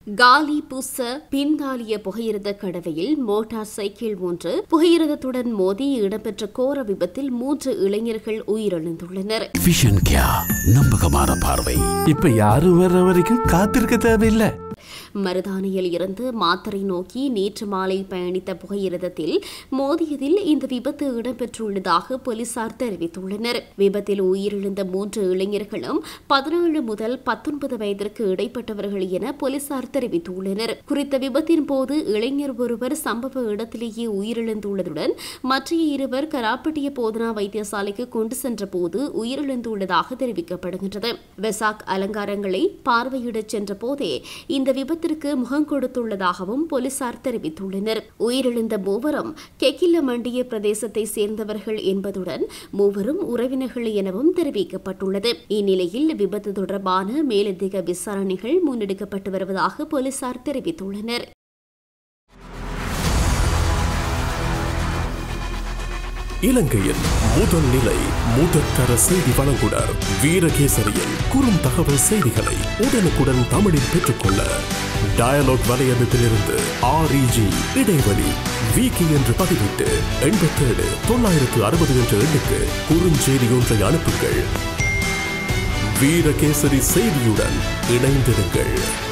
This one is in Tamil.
காலி புச பின்தாலிய புகையிரத கடவையில் மோட்டார் சைக்கிள் ஒன்று புகையிரதத்துடன் மோதி இடம்பெற்ற கோர விபத்தில் மூன்று இளைஞர்கள் உயிரிழந்துள்ளனர் விஷன் கியா நம்பகமான பார்வை இப்ப யாரும் வர்ற வரைக்கும் காத்திருக்க தேவையில்லை மருதானையில் இருந்து மாத்தறை நோக்கி நேற்று மாலை பயணித்த புகையிரதத்தில் மோதியதில் இந்த விபத்து இடம்பெற்றுள்ளதாக போலீசார் தெரிவித்துள்ளனர் விபத்தில் உயிரிழந்த மூன்று இளைஞர்களும் பதினேழு முதல் பத்தொன்பது வயதிற்கு இடைப்பட்டவர்கள் என போலீசார் தெரிவித்துள்ளனர் குறித்த விபத்தின் போது இளைஞர் ஒருவர் சம்பவ இடத்திலேயே உயிரிழந்துள்ளதுடன் மற்ற இருவர் கராப்பட்டிய போதனா வைத்தியசாலைக்கு கொண்டு சென்ற போது உயிரிழந்துள்ளதாக தெரிவிக்கப்படுகின்றது வெசாக் அலங்காரங்களை பார்வையிடச் சென்ற போதே இந்த விபத்திற்கு முகம் கொடுத்துள்ளதாகவும் போலீசார் தெரிவித்துள்ளனர் உயிரிழந்த மூவரும் கெக்கில மண்டிய பிரதேசத்தை சேர்ந்தவர்கள் என்பதுடன் மூவரும் உறவினர்கள் எனவும் தெரிவிக்கப்பட்டுள்ளது இந்நிலையில் விபத்து தொடர்பான மேலதிக விசாரணைகள் முன்னெடுக்கப்பட்டு வருவதாக போலீசார் தெரிவித்துள்ளனர் இலங்கையின் முதல் நிலை முதற்தர செய்தி வழங்குனர் வீரகேசரியின் குறும் தகவல் செய்திகளை உடனுக்குடன் தமிழில் பெற்றுக்கொள்ள டயலாக் வலையமைப்பிலிருந்து ஆர்இஜி இடைவெளி வீக்கி என்று பதிவிட்டு எண்பத்தேழு தொள்ளாயிரத்து அறுபது என்ற எண்ணுக்கு குறுஞ்செய்தி ஒன்றை அனுப்புங்கள் வீரகேசரி செய்தியுடன் இணைந்திருங்கள்